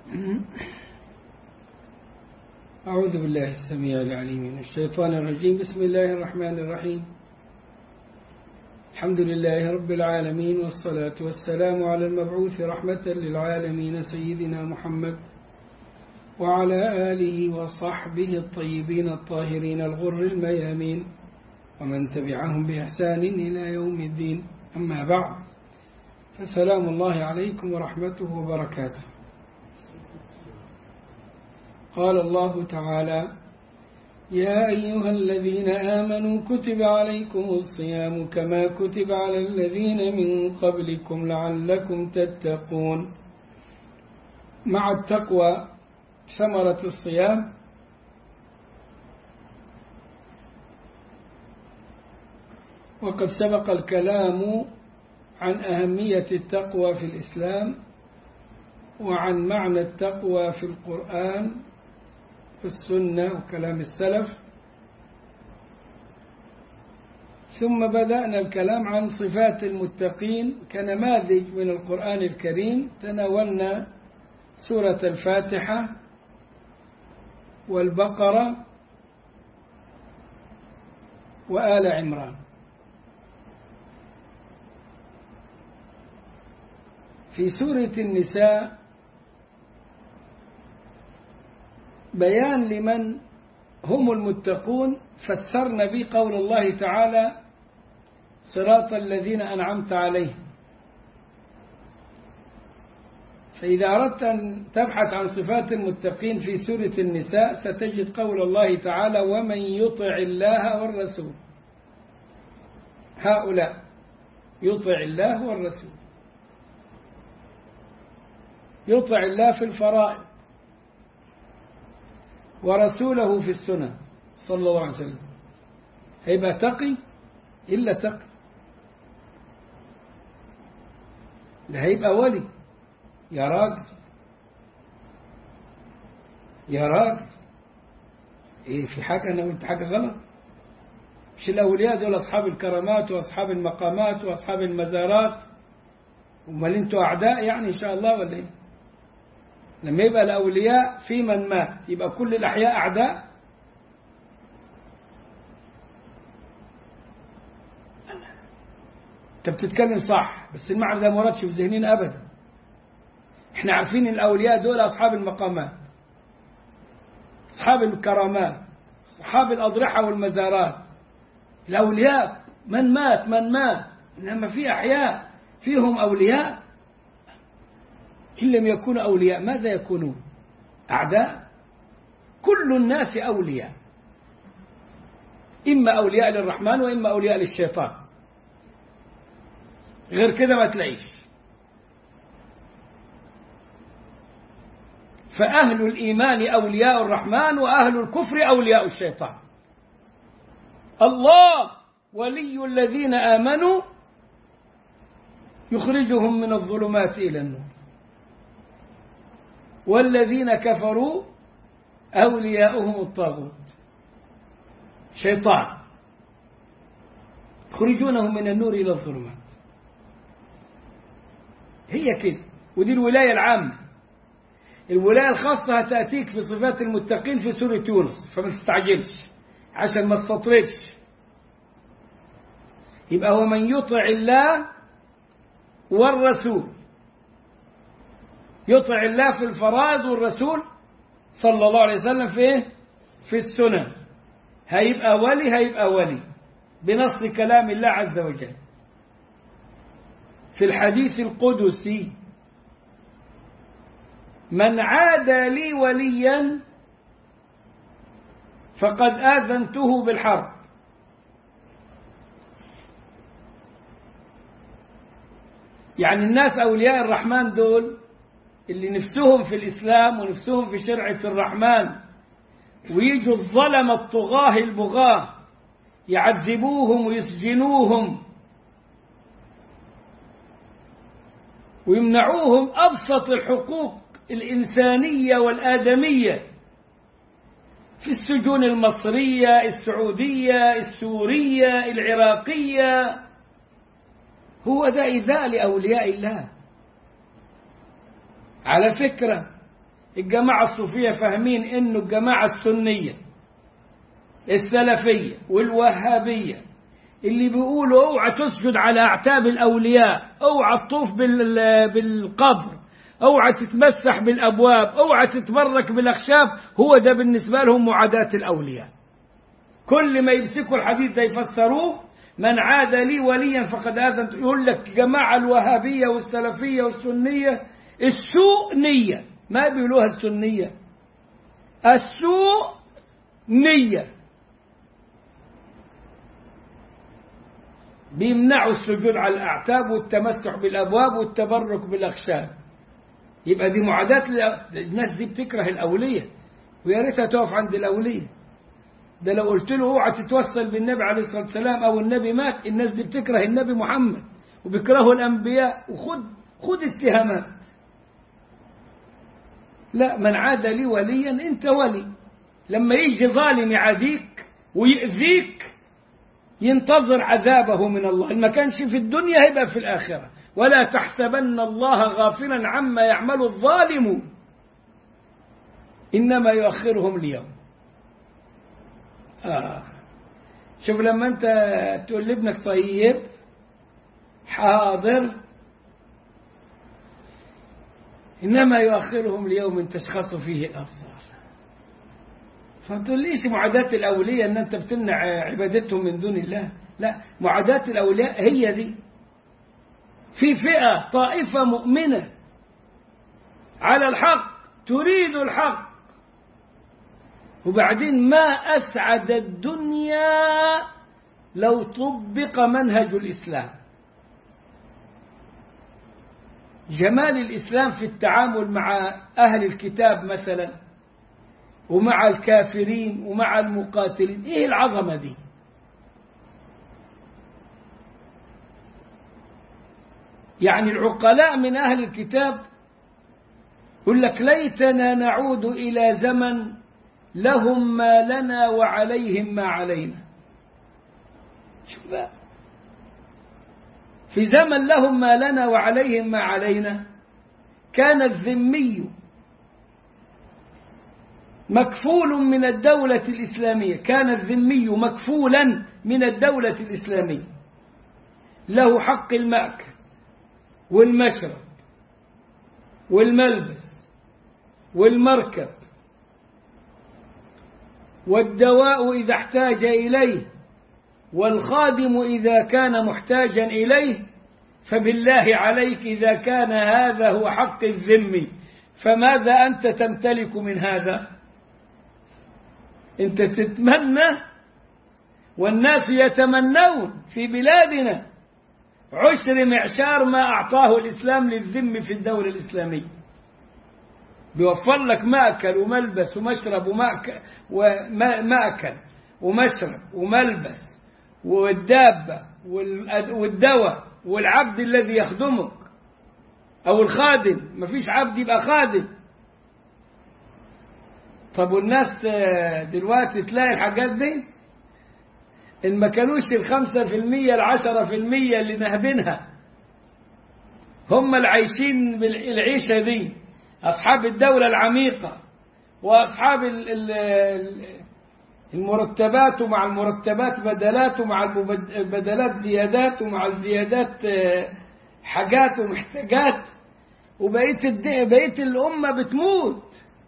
أعوذ بالله السميع العليم من الشيطان الرجيم بسم الله الرحمن الرحيم الحمد لله رب العالمين والصلاة والسلام على المبعوث رحمة للعالمين سيدنا محمد وعلى آله وصحبه الطيبين الطاهرين الغر الميامين ومن تبعهم بإحسان إلى يوم الدين أما بعد فسلام الله عليكم ورحمته وبركاته قال الله تعالى يا أيها الذين آمنوا كتب عليكم الصيام كما كتب على الذين من قبلكم لعلكم تتقون مع التقوى ثمرة الصيام وقد سبق الكلام عن أهمية التقوى في الإسلام وعن معنى التقوى في القرآن في السنة وكلام السلف ثم بدأنا الكلام عن صفات المتقين كنماذج من القرآن الكريم تناولنا سورة الفاتحة والبقرة وآل عمران في سورة النساء بيان لمن هم المتقون فسرنا به قول الله تعالى صراط الذين أنعمت عليهم فإذا أردت أن تبحث عن صفات المتقين في سورة النساء ستجد قول الله تعالى ومن يطع الله والرسول هؤلاء يطع الله والرسول يطع الله في الفرائض ورسوله في السنن صلى الله عليه وسلم هيبقى تقي إلا تقي ده هيبقى ولي يا راجل يا راجل ايه في حاجة انا قلت حاجة غلط مش الاولياء دول اصحاب الكرامات واصحاب المقامات واصحاب المزارات امال انتوا اعداء يعني ان شاء الله ولا ايه لما يبقى الاولياء في من مات يبقى كل الاحياء اعداء انت بتتكلم صح بس المعنى ده ما وردش في ذهننا ابدا احنا عارفين الاولياء دول اصحاب المقامات اصحاب الكرامات اصحاب الاضرحه والمزارات الاولياء من مات من مات انما في احياء فيهم اولياء ان لم يكونوا اولياء ماذا يكونون اعداء كل الناس اولياء اما اولياء للرحمن واما اولياء للشيطان غير كده ما تلاقيش فأهل الإيمان أولياء الرحمن وأهل الكفر أولياء الشيطان الله ولي الذين آمنوا يخرجهم من الظلمات إلى النور والذين كفروا أولياؤهم الطاغوت شيطان يخرجونهم من النور إلى الظلمات هي كده ودي الولاية العامة الولاية الخاصة هتأتيك في صفات المتقين في سورة يونس فما تستعجلش عشان ما استطردش يبقى هو من يطع الله والرسول يطع الله في الفرائض والرسول صلى الله عليه وسلم في ايه؟ في السنن هيبقى ولي هيبقى ولي بنص كلام الله عز وجل في الحديث القدسي من عادى لي وليا فقد آذنته بالحرب يعني الناس أولياء الرحمن دول اللي نفسهم في الإسلام ونفسهم في شرعة الرحمن ويجوا الظلم الطغاة البغاة يعذبوهم ويسجنوهم ويمنعوهم أبسط الحقوق الإنسانية والآدمية في السجون المصرية السعودية السورية العراقية هو ده إيذاء لأولياء الله على فكرة الجماعة الصوفية فاهمين إنه الجماعة السنية السلفية والوهابية اللي بيقولوا اوعى تسجد على أعتاب الأولياء اوعى تطوف بالقبر اوعى تتمسح بالأبواب اوعى تتبرك بالأخشاب هو ده بالنسبة لهم معاداة الأولياء كل ما يمسكوا الحديث ده يفسروه من عاد لي وليا فقد آذنت يقول لك جماعة الوهابية والسلفية والسنية السوء نية ما بيقولوها السنية السوء نية بيمنعوا السجود على الأعتاب والتمسح بالأبواب والتبرك بالأخشاب يبقى دي معاداة الناس دي بتكره الأولية ويا ريتها تقف عند الأولية ده لو قلت له اوعى تتوسل بالنبي عليه الصلاة والسلام أو النبي مات الناس دي بتكره النبي محمد وبيكرهوا الأنبياء وخد خد اتهامات لا من عاد لي وليا انت ولي لما يجي ظالم يعاديك ويأذيك ينتظر عذابه من الله إن ما كانش في الدنيا هيبقى في الآخرة ولا تحسبن الله غافلا عما يعمل الظالمون إنما يؤخرهم ليوم آه. شوف لما أنت تقول لابنك طيب حاضر إنما يؤخرهم ليوم تشخص فيه الأبصار فما تقوليش معاداة الأولية أن أنت بتمنع عبادتهم من دون الله لا معاداة الأولياء هي دي في فئة طائفة مؤمنة على الحق تريد الحق وبعدين ما أسعد الدنيا لو طبق منهج الإسلام جمال الإسلام في التعامل مع أهل الكتاب مثلا ومع الكافرين ومع المقاتلين إيه العظمة دي يعني العقلاء من أهل الكتاب يقول لك ليتنا نعود إلى زمن لهم ما لنا وعليهم ما علينا شوف بقى في زمن لهم ما لنا وعليهم ما علينا كان الذمي مكفول من الدولة الإسلامية كان الذمي مكفولا من الدولة الإسلامية له حق المأكل والمشرب والملبس والمركب والدواء إذا احتاج إليه والخادم إذا كان محتاجا إليه فبالله عليك إذا كان هذا هو حق الذمي فماذا أنت تمتلك من هذا أنت تتمنى والناس يتمنون في بلادنا عشر معشار ما أعطاه الإسلام للذم في الدولة الإسلامية بيوفر لك مأكل وملبس ومشرب ومأكل ومأكل ومشرب وملبس والدابة والدواء والعبد الذي يخدمك أو الخادم مفيش عبد يبقى خادم طب والناس دلوقتي تلاقي الحاجات دي إن ما كانوش الخمسة في المية العشرة في المية اللي نهبينها هم اللي عايشين بالعيشة دي أصحاب الدولة العميقة وأصحاب المرتبات ومع المرتبات بدلات ومع البدلات زيادات ومع الزيادات حاجات ومحتاجات وبقيت بقيت الأمة بتموت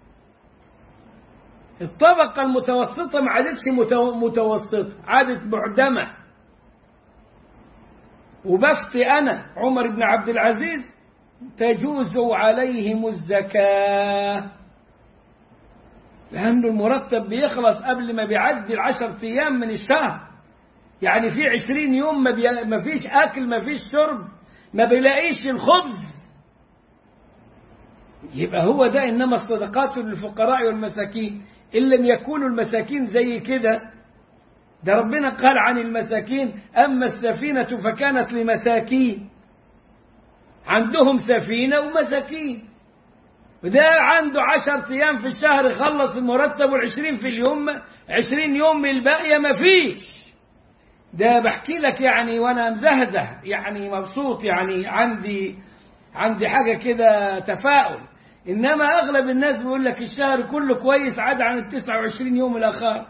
الطبقة المتوسطة ما عادتش متوسطة عادت معدمة وبفتي أنا عمر بن عبد العزيز تجوز عليهم الزكاة لأنه المرتب بيخلص قبل ما بيعدي العشر أيام من الشهر يعني في عشرين يوم ما, بي... ما فيش أكل ما فيش شرب ما بيلاقيش الخبز يبقى هو ده إنما الصدقات للفقراء والمساكين إن لم يكونوا المساكين زي كده ده ربنا قال عن المساكين أما السفينة فكانت لمساكين عندهم سفينة ومساكين وده عنده عشر أيام في الشهر يخلص المرتب والعشرين في اليوم عشرين يوم من الباقية مفيش ده بحكي لك يعني وأنا مزهزه يعني مبسوط يعني عندي عندي حاجة كده تفاؤل إنما أغلب الناس بيقول لك الشهر كله كويس عدا عن التسعة وعشرين يوم الآخر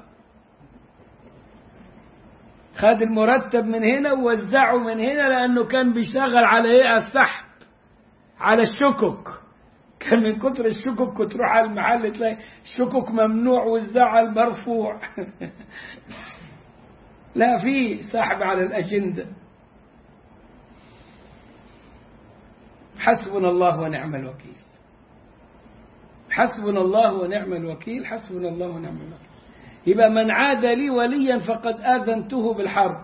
خد المرتب من هنا ووزعه من هنا لأنه كان بيشتغل على إيه السحب على الشكك كان من كتر الشكك كنت تروح على المحل تلاقي شكك ممنوع والزعل مرفوع لا في سحب على الأجندة حسبنا الله ونعم الوكيل حسبنا الله ونعم الوكيل حسبنا الله ونعم الوكيل يبقى من عاد لي وليا فقد آذنته بالحرب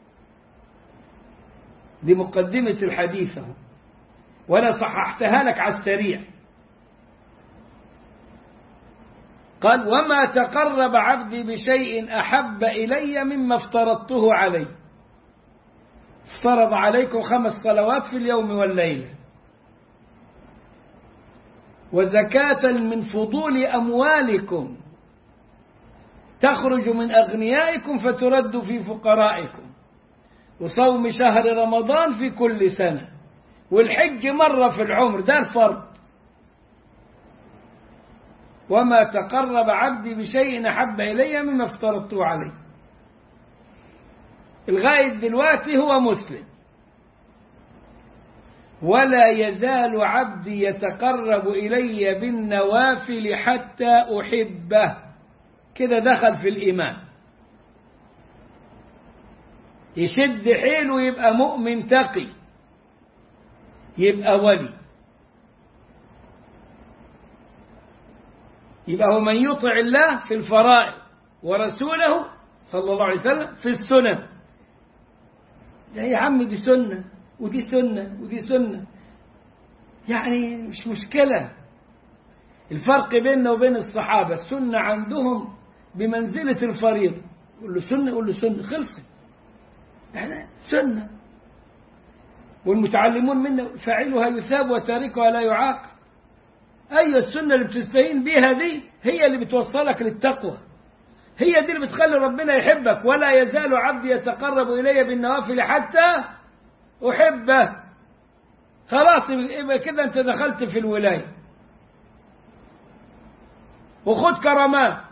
دي مقدمة الحديث اهو ولا صححتها لك على السريع قال وما تقرب عبدي بشيء أحب إلي مما افترضته عليه افترض عليكم خمس صلوات في اليوم والليلة وزكاة من فضول أموالكم تخرج من أغنيائكم فترد في فقرائكم وصوم شهر رمضان في كل سنة والحج مرة في العمر ده الفرض وما تقرب عبدي بشيء أحب إلي مما افترضته عليه الغاية دلوقتي هو مسلم ولا يزال عبدي يتقرب إلي بالنوافل حتى أحبه كده دخل في الإيمان يشد حيله يبقى مؤمن تقي يبقى ولي يبقى هو من يطع الله في الفرائض ورسوله صلى الله عليه وسلم في السنن لا يا عم دي سنة ودي سنة ودي سنة يعني مش مشكلة الفرق بيننا وبين الصحابة السنة عندهم بمنزلة الفريضة يقول له سنة يقول له سنة خلصت يعني سنة والمتعلمون منا فاعلها يثاب وتاركها لا يعاقب أيوة السنة اللي بتستهين بيها دي هي اللي بتوصلك للتقوى هي دي اللي بتخلي ربنا يحبك ولا يزال عبدي يتقرب إلي بالنوافل حتى أحبه خلاص يبقى كده أنت دخلت في الولاية وخد كرامات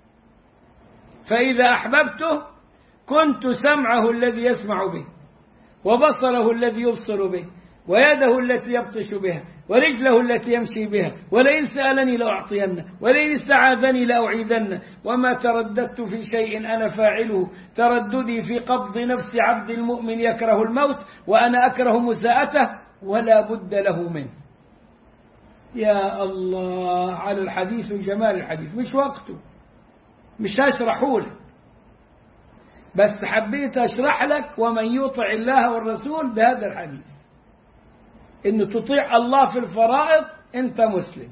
فإذا أحببته كنت سمعه الذي يسمع به وبصره الذي يبصر به ويده التي يبطش بها ورجله التي يمشي بها ولئن سألني لأعطينه ولئن استعاذني لأعيذنه وما ترددت في شيء أنا فاعله ترددي في قبض نفس عبد المؤمن يكره الموت وأنا أكره مساءته ولا بد له منه يا الله على الحديث وجمال الحديث مش وقته مش هشرحه لك بس حبيت أشرح لك ومن يطع الله والرسول بهذا الحديث إن تطيع الله في الفرائض أنت مسلم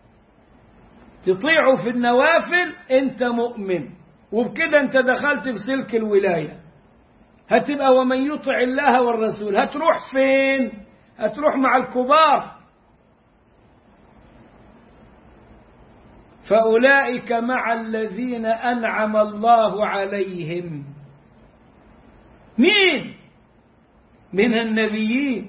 تطيعه في النوافل أنت مؤمن وبكده أنت دخلت في سلك الولاية هتبقى ومن يطع الله والرسول هتروح فين هتروح مع الكبار فأولئك مع الذين أنعم الله عليهم مين من النبيين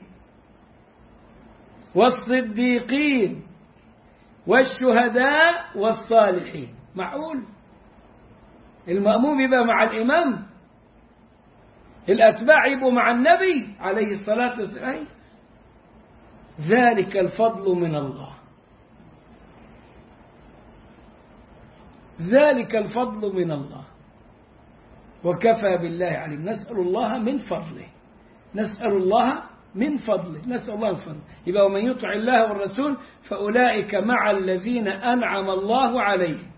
والصديقين والشهداء والصالحين معقول المأموم يبقى مع الإمام الأتباع يبقوا مع النبي عليه الصلاة والسلام ذلك الفضل من الله ذلك الفضل من الله وكفى بالله عليم نسأل الله من فضله نسأل الله من فضله نسأل الله من فضله يبقى ومن يطع الله والرسول فأولئك مع الذين أنعم الله عليهم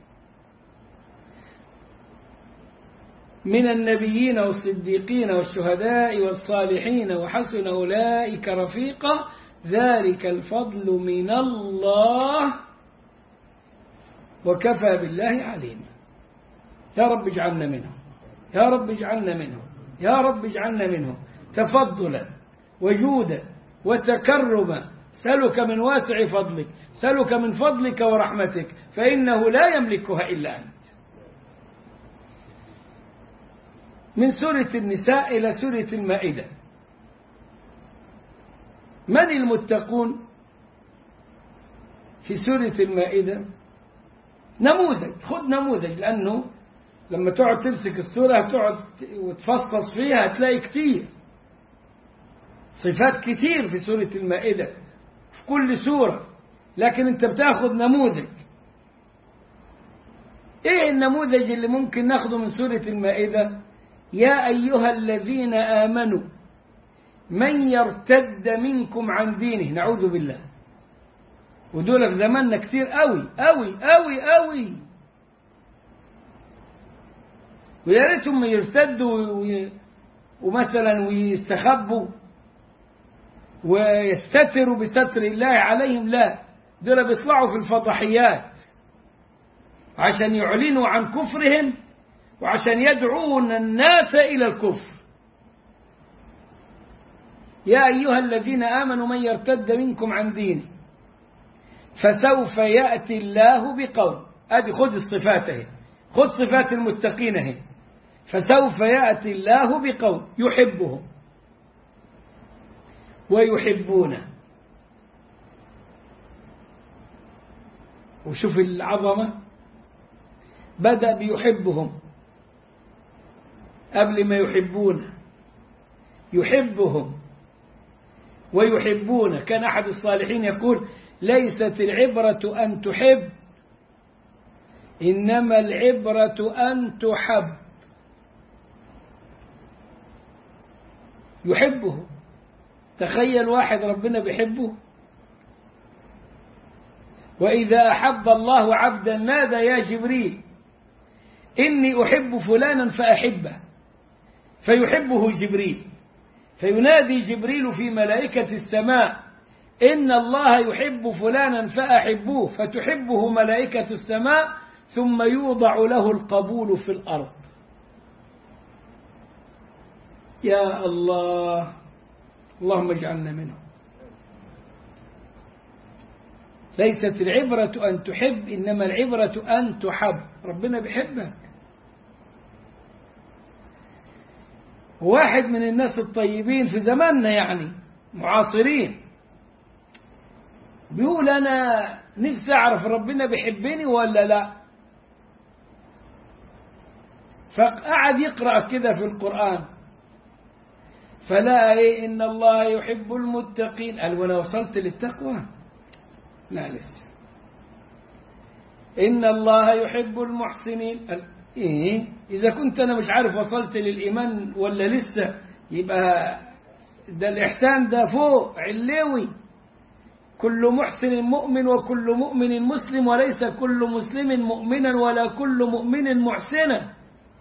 من النبيين والصديقين والشهداء والصالحين وحسن أولئك رفيقا ذلك الفضل من الله وكفى بالله عليما يا رب اجعلنا منهم يا رب اجعلنا منهم يا رب اجعلنا منهم تفضلا وجودا وتكرما سلك من واسع فضلك سلك من فضلك ورحمتك فإنه لا يملكها إلا أنت من سورة النساء إلى سورة المائدة من المتقون في سورة المائدة نموذج خد نموذج لأنه لما تقعد تمسك السورة هتقعد وتفصص فيها هتلاقي كتير صفات كتير في سورة المائدة في كل سورة لكن انت بتاخد نموذج ايه النموذج اللي ممكن ناخده من سورة المائدة يا أيها الذين آمنوا من يرتد منكم عن دينه نعوذ بالله ودول في زماننا كتير قوي قوي قوي قوي ويا ريتهم يرتدوا وي... ومثلا ويستخبوا ويستتروا بستر الله عليهم لا دول بيطلعوا في الفضحيات عشان يعلنوا عن كفرهم وعشان يدعون الناس إلى الكفر يا أيها الذين آمنوا من يرتد منكم عن دينه فسوف يأتي الله بقوم أدي خذ الصفات اهي خذ صفات المتقين اهي فسوف يأتي الله بقوم يحبهم ويحبونه وشوف العظمة بدأ بيحبهم قبل ما يحبون يحبهم ويحبون كان أحد الصالحين يقول ليست العبرة أن تحب إنما العبرة أن تحب يحبه تخيل واحد ربنا بيحبه وإذا أحب الله عبدا نادى يا جبريل إني أحب فلانا فأحبه فيحبه جبريل فينادي جبريل في ملائكة السماء إن الله يحب فلانا فأحبوه فتحبه ملائكة السماء ثم يوضع له القبول في الأرض يا الله اللهم اجعلنا منهم ليست العبرة أن تحب إنما العبرة أن تحب ربنا بيحبك واحد من الناس الطيبين في زماننا يعني معاصرين بيقول أنا نفسي أعرف ربنا بيحبني ولا لا فقعد يقرأ كده في القرآن فلا إيه إن الله يحب المتقين قال وأنا وصلت للتقوى لا لسه إن الله يحب المحسنين قال إيه إذا كنت أنا مش عارف وصلت للإيمان ولا لسه يبقى ده الإحسان ده فوق علوي كل محسن مؤمن وكل مؤمن مسلم وليس كل مسلم مؤمنا ولا كل مؤمن محسنا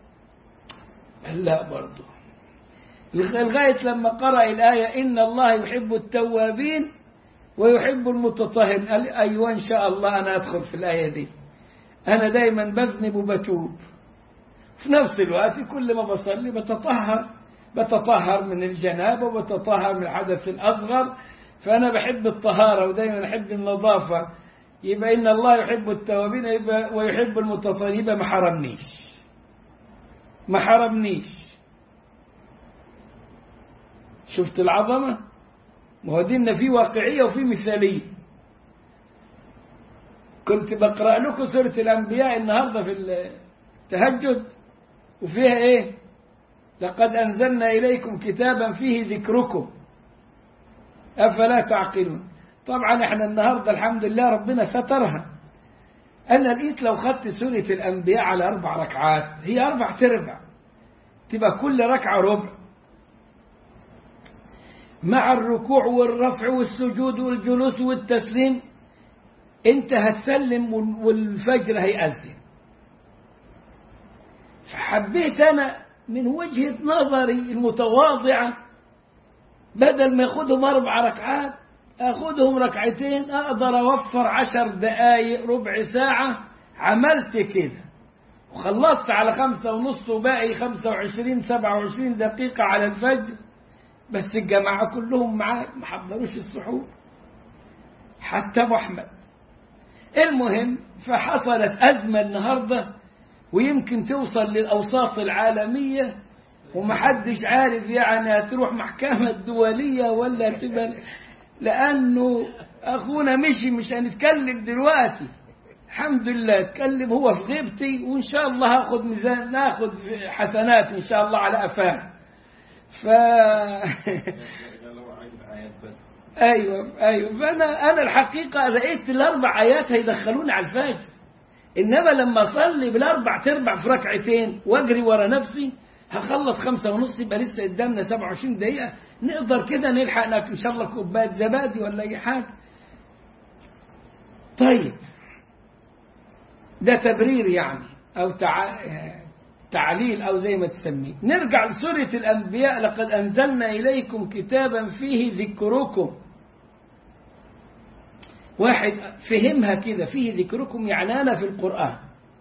لا برضه لغاية لما قرأ الآية إن الله يحب التوابين ويحب المتطهرين قال أيوة إن شاء الله أنا أدخل في الآية دي أنا دايما بذنب وبتوب في نفس الوقت كل ما بصلي بتطهر بتطهر من الجنابة وبتطهر من الحدث الأصغر فأنا بحب الطهارة ودايما أحب النظافة يبقى إن الله يحب التوابين يبقى ويحب المتطهرين يبقى ما حرمنيش ما حرمنيش شفت العظمة ما هو ديننا فيه واقعية وفيه مثالية كنت بقرأ لكم سورة الأنبياء النهاردة في التهجد وفيها إيه لقد أنزلنا إليكم كتابا فيه ذكركم أفلا تعقلون طبعا احنا النهاردة الحمد لله ربنا سترها أنا لقيت لو خدت سورة الأنبياء على أربع ركعات هي أربع تربع تبقى كل ركعة ربع مع الركوع والرفع والسجود والجلوس والتسليم انت هتسلم والفجر هيأذن فحبيت أنا من وجهة نظري المتواضعة بدل ما ياخدهم أربع ركعات أخدهم ركعتين أقدر أوفر عشر دقايق ربع ساعة عملت كده وخلصت على خمسة ونص وباقي خمسة وعشرين سبعة وعشرين دقيقة على الفجر بس الجماعة كلهم معاك ما حضروش السحور حتى أبو أحمد المهم فحصلت أزمة النهاردة ويمكن توصل للأوساط العالمية ومحدش عارف يعني هتروح محكمة دولية ولا تبقى لأنه أخونا مشي مش هنتكلم دلوقتي الحمد لله اتكلم هو في غيبتي وإن شاء الله هاخد ميزان ناخد حسنات إن شاء الله على أفاه ف ايوه ايوه فانا انا الحقيقه لقيت الاربع ايات هيدخلوني على الفجر انما لما اصلي بالاربع تربع في ركعتين واجري ورا نفسي هخلص خمسة ونص يبقى لسه قدامنا 27 دقيقة نقدر كده نلحق إن شاء الله كوباية زبادي ولا أي حاجة. طيب ده تبرير يعني أو تع... تعليل أو زي ما تسميه. نرجع لسورة الأنبياء لقد أنزلنا إليكم كتابا فيه ذكركم. واحد فهمها كده فيه ذكركم يعني أنا في القرآن.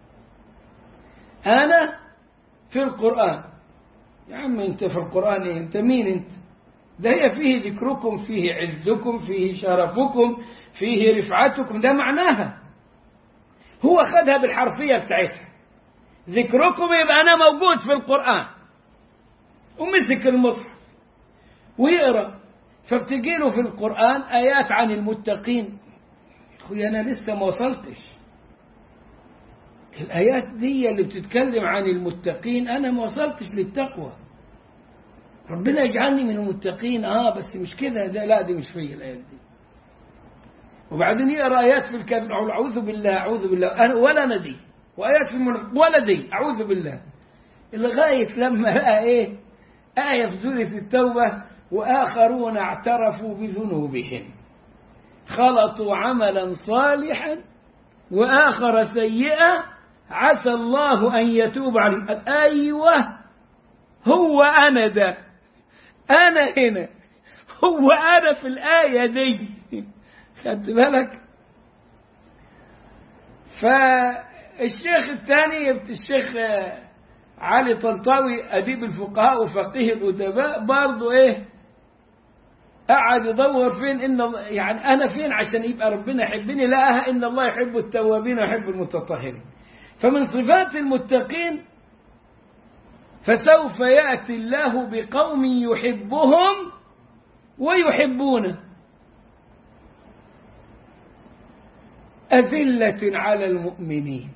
أنا في القرآن يا عم انت في القرآن ايه انت مين انت ده هي فيه ذكركم فيه عزكم فيه شرفكم فيه رفعتكم ده معناها هو خدها بالحرفية بتاعتها ذكركم يبقى أنا موجود في القرآن ومسك المصحف ويقرأ فبتجي له في القرآن آيات عن المتقين أخوي أنا لسه ما وصلتش الآيات دي اللي بتتكلم عن المتقين أنا ما وصلتش للتقوى ربنا يجعلني من المتقين آه بس مش كده ده لا دي مش فيا الآيات دي وبعدين يقرأ آيات في الكتاب أعوذ بالله أعوذ بالله أنا ولا أنا دي وآيات في المنافق ولا دي أعوذ بالله لغاية لما لقى إيه آية في سورة التوبة وآخرون اعترفوا بذنوبهم خلطوا عملا صالحا وآخر سيئا عسى الله أن يتوب عليهم أيوة هو أنا ده أنا هنا هو أنا في الآية دي خدت بالك فالشيخ الثاني الشيخ علي طنطاوي أديب الفقهاء وفقيه الأدباء برضه إيه قعد يدور فين ان يعني انا فين عشان يبقى ربنا يحبني لا ان الله يحب التوابين ويحب المتطهرين فمن صفات المتقين فسوف ياتي الله بقوم يحبهم ويحبونه أذلة على المؤمنين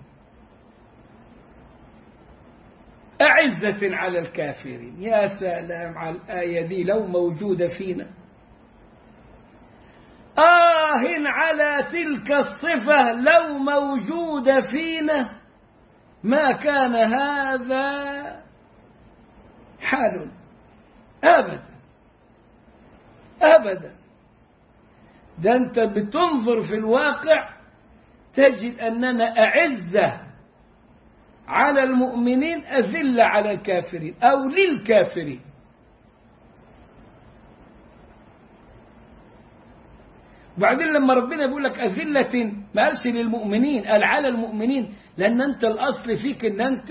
أعزة على الكافرين يا سلام على الآية دي لو موجودة فينا آه على تلك الصفة لو موجودة فينا ما كان هذا حال أبدا أبدا ده أنت بتنظر في الواقع تجد أننا أعزة على المؤمنين أذلة على الكافرين أو للكافرين وبعدين لما ربنا بيقول لك أذلة ما قالش للمؤمنين قال على المؤمنين لأن أنت الأصل فيك أن أنت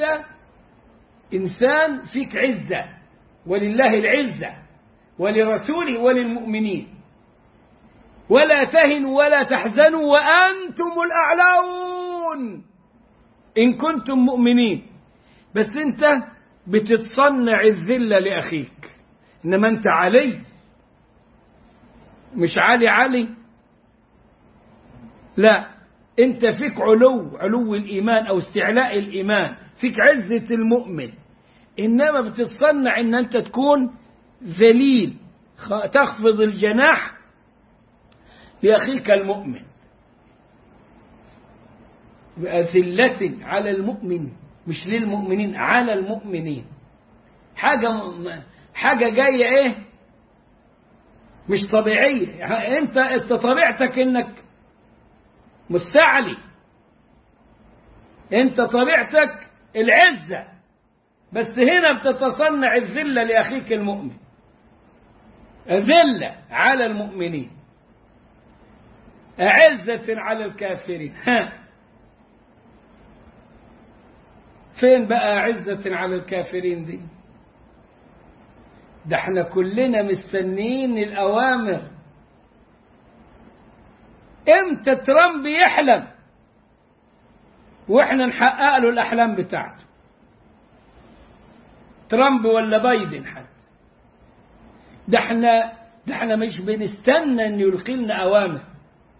إنسان فيك عزة ولله العزة ولرسوله وللمؤمنين ولا تهنوا ولا تحزنوا وأنتم الأعلون إن كنتم مؤمنين بس أنت بتتصنع الذلة لأخيك إنما أنت علي مش علي علي لا انت فيك علو علو الايمان او استعلاء الايمان فيك عزة المؤمن انما بتتصنع ان انت تكون ذليل تخفض الجناح لاخيك المؤمن بأذلة على المؤمن مش للمؤمنين على المؤمنين حاجة حاجة جاية ايه مش طبيعية انت انت طبيعتك انك مستعلي انت طبيعتك العزة بس هنا بتتصنع الذلة لأخيك المؤمن ذلة على المؤمنين أعزة على الكافرين ها فين بقى عزة على الكافرين دي ده احنا كلنا مستنيين الأوامر امتى ترامب يحلم واحنا نحقق له الأحلام بتاعته ترامب ولا بايدن حتى ده احنا ده احنا مش بنستنى ان يلقي لنا أوامر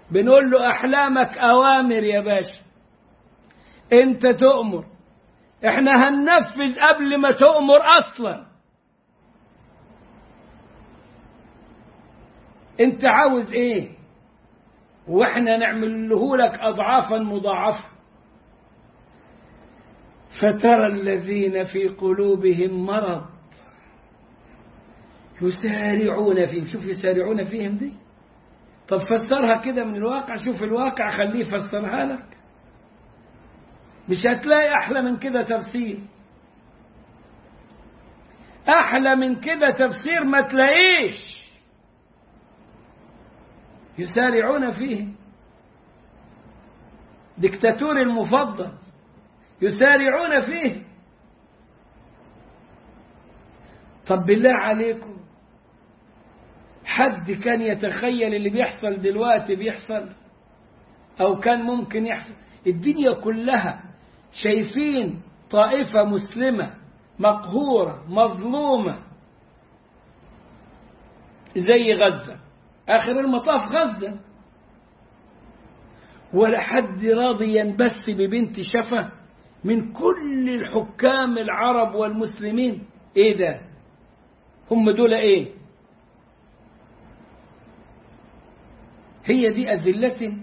بنقول له أحلامك أوامر يا باشا أنت تؤمر إحنا هننفذ قبل ما تؤمر أصلا أنت عاوز إيه وإحنا نعمله لك أضعافا مضاعفة فترى الذين في قلوبهم مرض يسارعون فيهم شوف يسارعون فيهم دي طب فسرها كده من الواقع شوف الواقع خليه يفسرها لك مش هتلاقي أحلى من كده تفسير أحلى من كده تفسير ما تلاقيش يسارعون فيه دكتاتور المفضل يسارعون فيه طب بالله عليكم حد كان يتخيل اللي بيحصل دلوقتي بيحصل أو كان ممكن يحصل الدنيا كلها شايفين طائفة مسلمة مقهورة مظلومة زي غزة آخر المطاف غزة ولا حد راضي ينبث ببنت شفة من كل الحكام العرب والمسلمين ايه ده هم دول ايه هي دي أذلة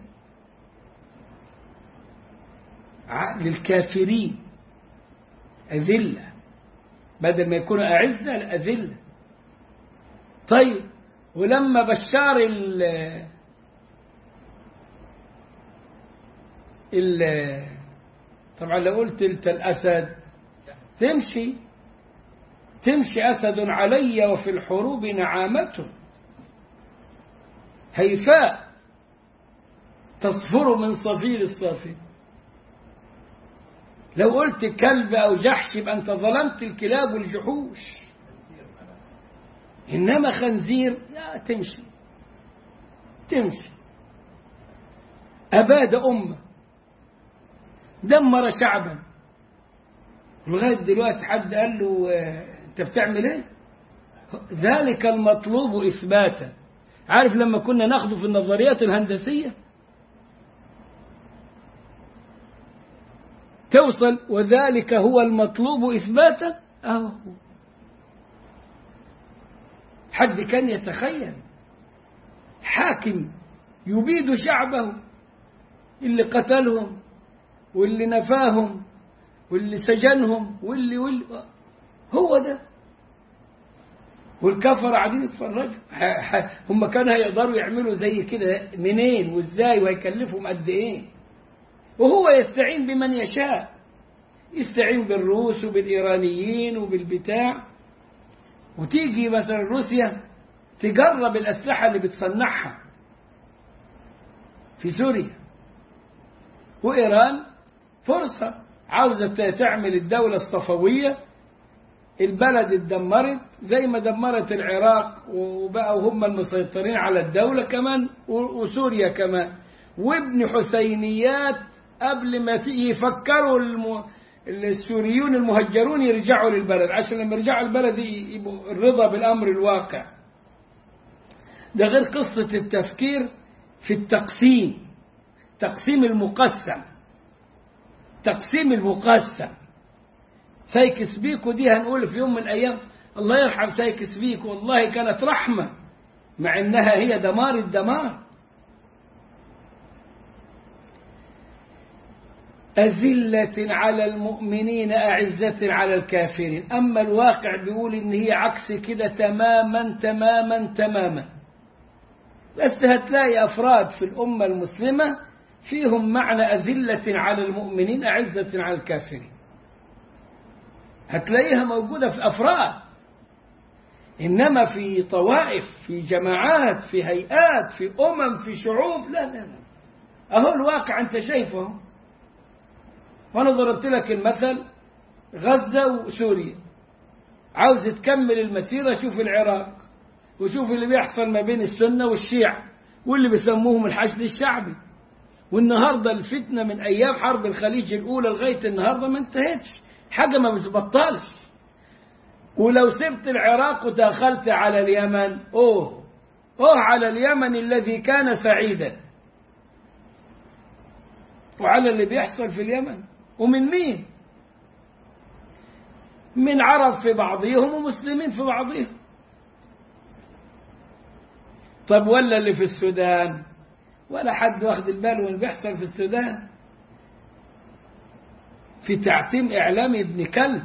للكافرين أذلة بدل ما يكونوا أعزة أذلة طيب ولما بشار ال ال طبعا لو قلت انت الأسد تمشي تمشي أسد علي وفي الحروب نعامته هيفاء تصفر من صفير الصافي لو قلت كلب أو جحش يبقى أنت ظلمت الكلاب والجحوش إنما خنزير لا تمشي تمشي أباد أمة دمر شعبا لغاية دلوقتي حد قال له أنت بتعمل إيه؟ ذلك المطلوب إثباتا عارف لما كنا ناخده في النظريات الهندسية توصل وذلك هو المطلوب إثباتا أهو حد كان يتخيل حاكم يبيد شعبه اللي قتلهم واللي نفاهم واللي سجنهم واللي واللي هو ده والكفر قاعدين يتفرجوا هم كانوا هيقدروا يعملوا زي كده منين وازاي وهيكلفهم قد ايه وهو يستعين بمن يشاء يستعين بالروس وبالايرانيين وبالبتاع وتيجي مثلا روسيا تجرب الاسلحه اللي بتصنعها في سوريا وايران فرصه عاوزه تعمل الدوله الصفويه البلد اتدمرت زي ما دمرت العراق وبقوا هم المسيطرين على الدولة كمان وسوريا كمان وابن حسينيات قبل ما يفكروا الم... السوريون المهجرون يرجعوا للبلد عشان لما يرجعوا البلد يبقوا الرضا بالأمر الواقع ده غير قصة التفكير في التقسيم تقسيم المقسم تقسيم المقسم سايكس بيكو دي هنقول في يوم من الأيام الله يرحم سايكس بيكو والله كانت رحمة مع إنها هي دمار الدمار أذلة على المؤمنين أعزة على الكافرين أما الواقع بيقول إن هي عكس كده تماما تماما تماما بس هتلاقي أفراد في الأمة المسلمة فيهم معنى أذلة على المؤمنين أعزة على الكافرين هتلاقيها موجودة في أفراد إنما في طوائف في جماعات في هيئات في أمم في شعوب لا لا لا أهو الواقع أنت شايفه وأنا ضربت لك المثل غزة وسوريا عاوز تكمل المسيرة شوف العراق وشوف اللي بيحصل ما بين السنة والشيعة واللي بيسموهم الحشد الشعبي والنهاردة الفتنة من أيام حرب الخليج الأولى لغاية النهاردة ما انتهتش حاجة ما بتبطلش ولو سبت العراق ودخلت على اليمن أوه أوه على اليمن الذي كان سعيدا وعلى اللي بيحصل في اليمن ومن مين من عرب في بعضهم ومسلمين في بعضهم طب ولا اللي في السودان ولا حد واخد البال من اللي بيحصل في السودان في تعتيم إعلامي ابن كلب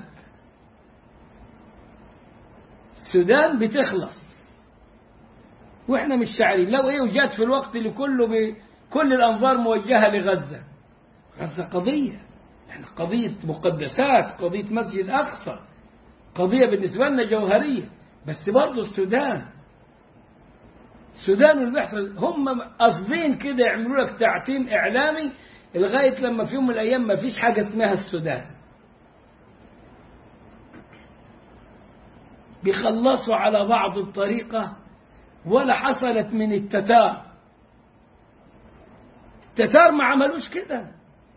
السودان بتخلص واحنا مش شاعرين لو ايه وجات في الوقت اللي كله ب... كل الانظار موجهه لغزه غزه قضيه احنا قضيه مقدسات قضيه مسجد اقصى قضيه بالنسبه لنا جوهريه بس برضه السودان السودان اللي بيحصل هم قاصدين كده يعملوا لك تعتيم اعلامي لغايه لما في يوم من الايام ما فيش حاجه اسمها السودان بيخلصوا على بعض الطريقه ولا حصلت من التتار التتار ما عملوش كده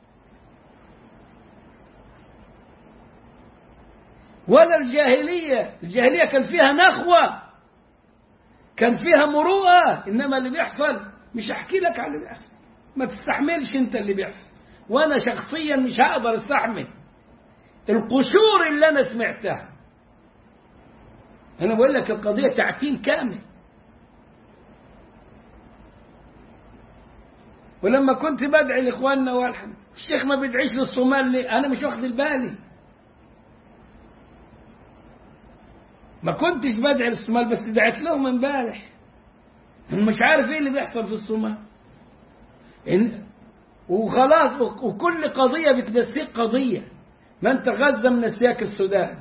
ولا الجاهلية الجاهلية كان فيها نخوة كان فيها مروءة إنما اللي بيحصل مش أحكي لك على اللي بيحصل ما تستحملش أنت اللي بيحصل وأنا شخصيا مش هقدر استحمل القشور اللي أنا سمعتها أنا بقول لك القضية تعتيم كامل ولما كنت بدعي لاخواننا والحم الشيخ ما بيدعيش للصومال ليه انا مش واخد بالي ما كنتش بدعي للصومال بس دعيت لهم امبارح مش عارف ايه اللي بيحصل في الصومال إن وخلاص وكل قضية بتنسيك قضية ما انت غزة منسياك السودان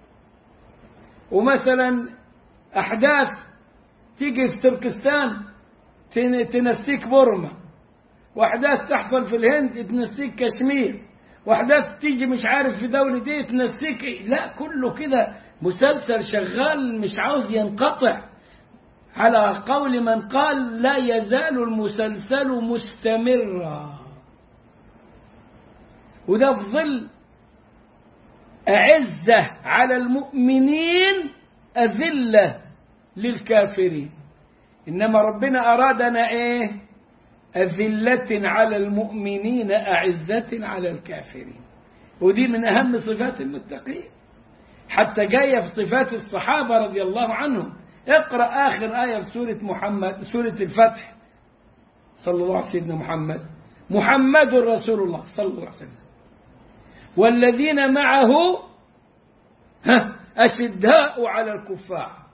ومثلا أحداث تيجي في تركستان تنسيك بورما واحداث تحصل في الهند تنسيك كشمير واحداث تيجي مش عارف في دولة ايه تنسيك إيه؟ لا كله كده مسلسل شغال مش عاوز ينقطع على قول من قال لا يزال المسلسل مستمرا وده في ظل أعزة على المؤمنين أذلة للكافرين إنما ربنا أرادنا إيه أذلة على المؤمنين أعزة على الكافرين ودي من أهم صفات المتقين حتى جاية في صفات الصحابة رضي الله عنهم اقرأ آخر آية في سورة محمد سورة الفتح صلى الله عليه سيدنا محمد محمد رسول الله صلى الله عليه وسلم والذين معه أشداء على الكفار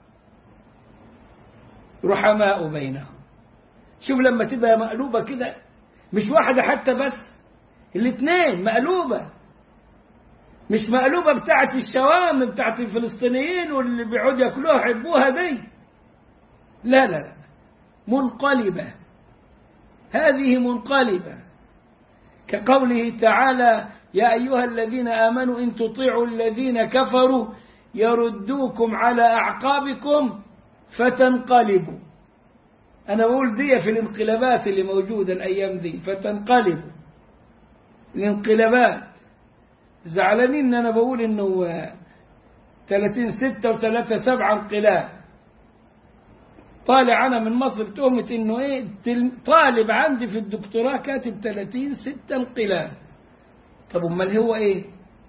رحماء بينهم شوف لما تبقى مقلوبة كده مش واحدة حتى بس الاثنين مقلوبة مش مقلوبة بتاعت الشوام بتاعت الفلسطينيين واللي بيقعدوا ياكلوها يحبوها دي لا لا لا منقلبة هذه منقلبة كقوله تعالى يا أيها الذين آمنوا إن تطيعوا الذين كفروا يردوكم على أعقابكم فتنقلبوا أنا بقول دي في الانقلابات اللي موجودة الأيام دي فتنقلبوا الانقلابات زعلانين ان انا بقول انه 30 6 و3 7 انقلاب طالع انا من مصر تهمة انه ايه طالب عندي في الدكتوراه كاتب 30 6 انقلاب طب امال هو ايه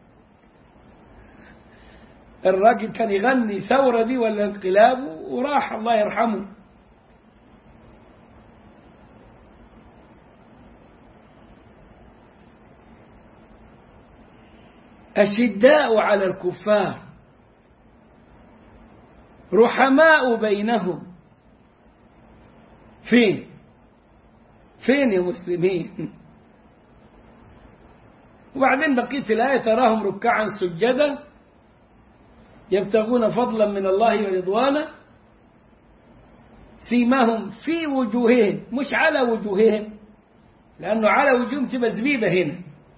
الراجل كان يغني ثورة دي ولا انقلاب وراح الله يرحمه أشداء على الكفار رحماء بينهم فين فين يا مسلمين وبعدين بقية الآية تراهم ركعا سجدا يبتغون فضلا من الله ورضوانا سيماهم في وجوههم مش على وجوههم لأنه على وجوههم تبقى زبيبة هنا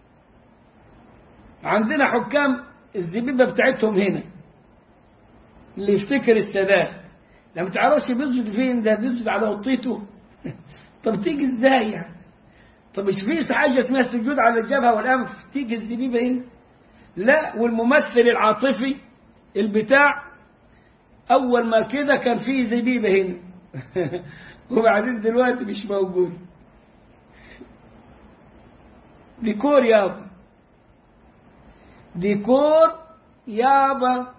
عندنا حكام الزبيبة بتاعتهم هنا اللي يفتكر السادات لما تعرفش بيسجد فين ده بيسجد على وطيته طب تيجي ازاي يعني طب مش في حاجة اسمها السجود على الجبهة والأنف تيجي الزبيبة هنا لا والممثل العاطفي البتاع أول ما كده كان فيه زبيبة هنا وبعدين دلوقتي مش موجود ديكور يابا ديكور يابا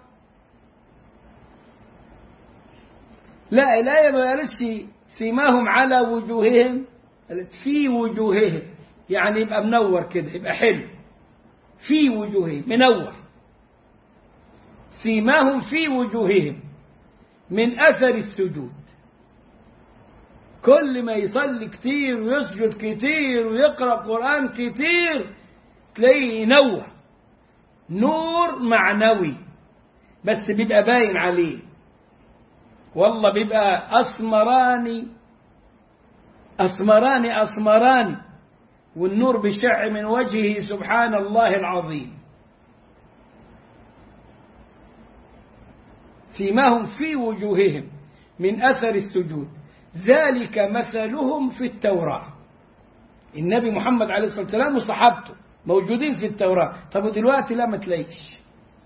لا الآية ما قالتش سيماهم على وجوههم قالت في وجوههم يعني يبقى منور كده يبقى حلو في وجوههم منور سيماهم في وجوههم من أثر السجود كل ما يصلي كتير ويسجد كتير ويقرأ قرآن كتير تلاقيه ينور نور معنوي بس بيبقى باين عليه والله بيبقى أسمراني أسمراني أسمراني والنور بيشع من وجهه سبحان الله العظيم سيماهم في وجوههم من أثر السجود ذلك مثلهم في التوراة النبي محمد عليه الصلاة والسلام وصحابته موجودين في التوراة طب ودلوقتي لا ما تلاقيش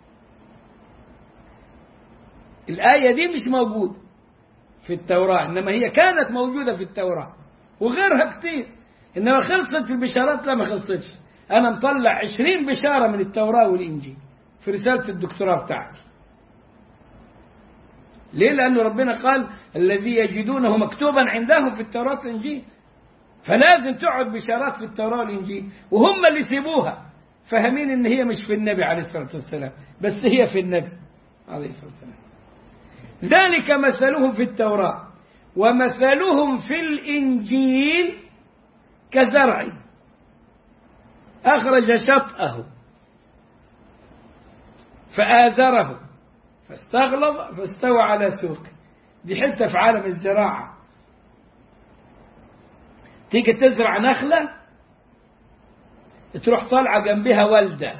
الآية دي مش موجودة في التوراة إنما هي كانت موجودة في التوراة وغيرها كتير إنما خلصت البشارات لا ما خلصتش أنا مطلع عشرين بشارة من التوراة والإنجيل في رسالة الدكتوراه بتاعتي ليه لأنه ربنا قال الذي يجدونه مكتوبا عندهم في التوراة والإنجيل فلازم تقعد بشارات في التوراة والإنجيل وهم اللي سيبوها فاهمين إن هي مش في النبي عليه الصلاة والسلام بس هي في النبي عليه الصلاة والسلام ذلك مثلهم في التوراة ومثلهم في الإنجيل كزرع أخرج شطأه فآزره فاستغلظ فاستوى على سوقه دي حتة في عالم الزراعة تيجي تزرع نخلة تروح طالعة جنبها والدة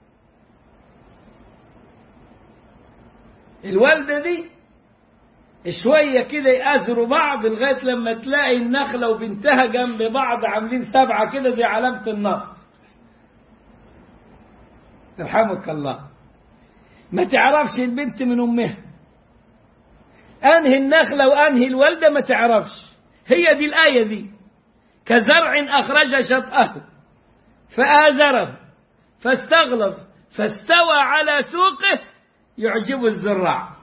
الوالدة دي شوية كده يأزروا بعض لغاية لما تلاقي النخلة وبنتها جنب بعض عاملين سبعة كده زي علامة النصر يرحمك الله ما تعرفش البنت من أمها أنهي النخلة وأنهي الوالدة ما تعرفش هي دي الآية دي كزرع أخرج شطأه فآزره فاستغلظ فاستوى على سوقه يعجب الزراع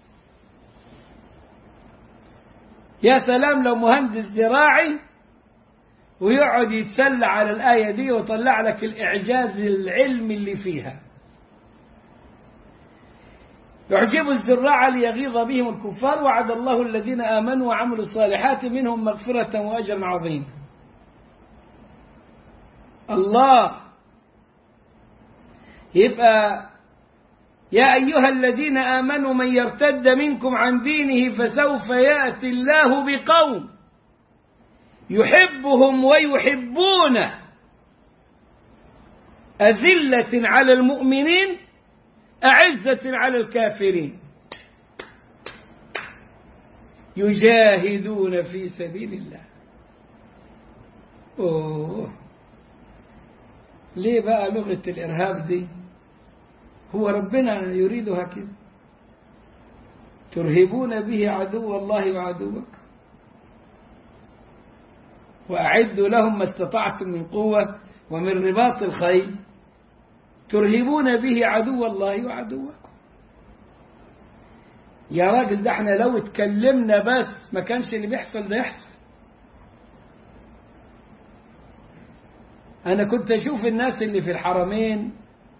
يا سلام لو مهندس زراعي ويقعد يتسلى على الآية دي ويطلع لك الإعجاز العلمي اللي فيها يعجب الزراع ليغيظ بهم الكفار وعد الله الذين آمنوا وعملوا الصالحات منهم مغفرة وأجرا عظيما الله يبقى يا أيها الذين آمنوا من يرتد منكم عن دينه فسوف يأتي الله بقوم يحبهم ويحبونه أذلة على المؤمنين أعزة على الكافرين يجاهدون في سبيل الله أوه. ليه بقى لغة الإرهاب دي هو ربنا يريدها كده ترهبون به عدو الله وعدوك وأعدوا لهم ما استطعتم من قوة ومن رباط الخيل ترهبون به عدو الله وعدوكم يا راجل ده احنا لو اتكلمنا بس ما كانش اللي بيحصل ده يحصل انا كنت اشوف الناس اللي في الحرمين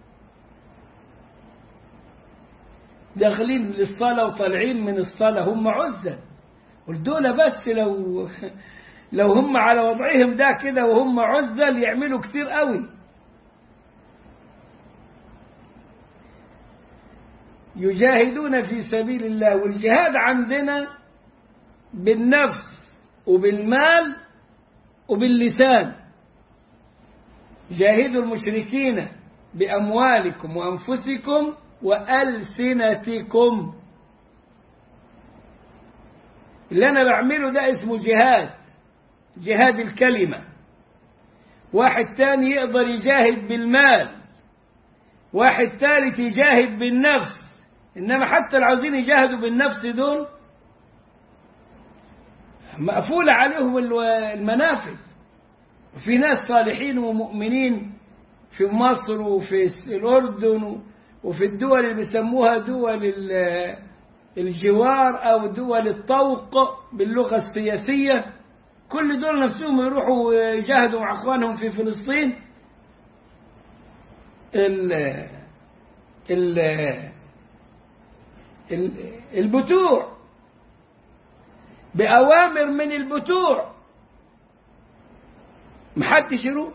داخلين للصلاة وطالعين من الصلاة هم عزة والدولة بس لو لو هم على وضعهم ده كده وهم عزل يعملوا كتير قوي يجاهدون في سبيل الله والجهاد عندنا بالنفس وبالمال وباللسان جاهدوا المشركين بأموالكم وأنفسكم وألسنتكم اللي أنا بعمله ده اسمه جهاد جهاد الكلمة واحد تاني يقدر يجاهد بالمال واحد ثالث يجاهد بالنفس إنما حتى العاوزين يجاهدوا بالنفس دول مقفولة عليهم المنافذ في ناس صالحين ومؤمنين في مصر وفي الأردن وفي الدول اللي بيسموها دول الجوار أو دول الطوق باللغة السياسية كل دول نفسهم يروحوا يجاهدوا مع أخوانهم في فلسطين ال ال البتوع بأوامر من البتوع محدش يروح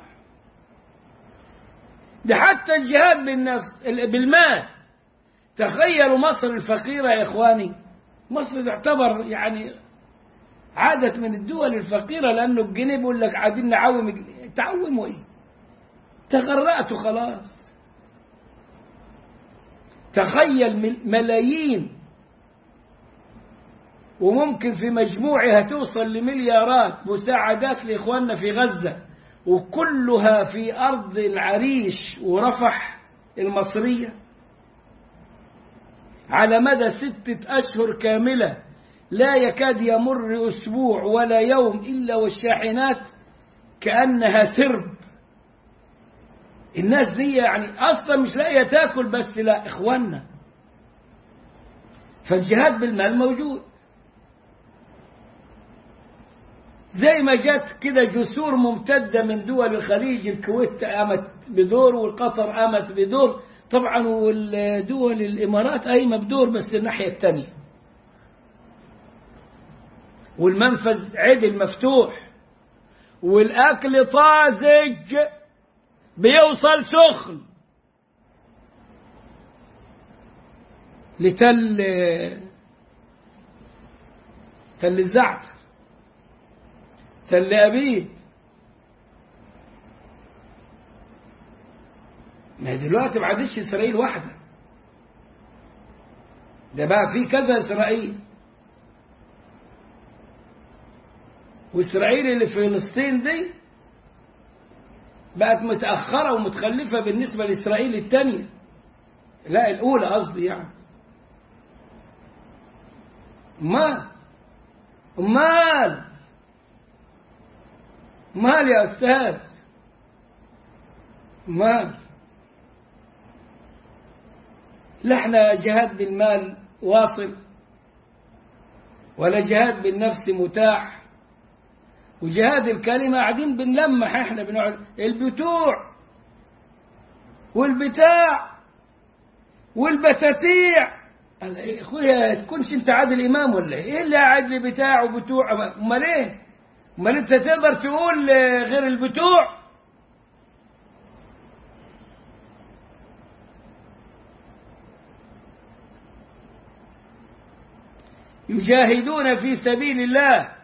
ده حتى الجهاد بالنفس بالمال تخيلوا مصر الفقيرة يا إخواني مصر تعتبر يعني عادت من الدول الفقيرة لأنه الجنيه بيقول لك عايزين نعوم تعوموا إيه تغرقتوا خلاص تخيل ملايين وممكن في مجموعها توصل لمليارات مساعدات لإخواننا في غزة وكلها في أرض العريش ورفح المصرية على مدى ستة أشهر كاملة لا يكاد يمر أسبوع ولا يوم إلا والشاحنات كأنها سرب الناس دي يعني أصلا مش لاقية تاكل بس لا إخواننا فالجهاد بالمال موجود زي ما جت كده جسور ممتدة من دول الخليج الكويت قامت بدور والقطر قامت بدور طبعا والدول الإمارات قايمة بدور بس الناحية الثانية والمنفذ عدل مفتوح والأكل طازج بيوصل سخن لتل تل الزعتر تل أبيد ما دلوقتي ما عادش إسرائيل واحدة ده بقى في كذا إسرائيل وإسرائيل اللي في فلسطين دي بقت متأخرة ومتخلفة بالنسبة لإسرائيل الثانية لا الأولى قصدي يعني ما أمال مال يا أستاذ مال لا احنا جهاد بالمال واصل ولا جهاد بالنفس متاح وجهاد الكلمة قاعدين بنلمح احنا بنقعد البتوع والبتاع والبتاتيع اخويا تكونش انت عادل امام ولا ايه اللي قاعد لي بتاع وبتوع امال ايه امال انت تقدر تقول غير البتوع يجاهدون في سبيل الله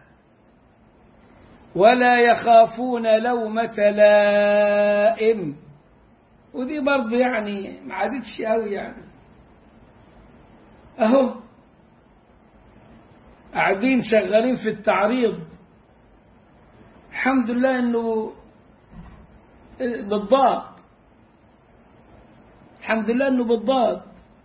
ولا يخافون لومة لائم ودي برضه يعني ما عادتش قوي يعني اهو قاعدين شغالين في التعريض الحمد لله انه بالضاد الحمد لله انه بالضاد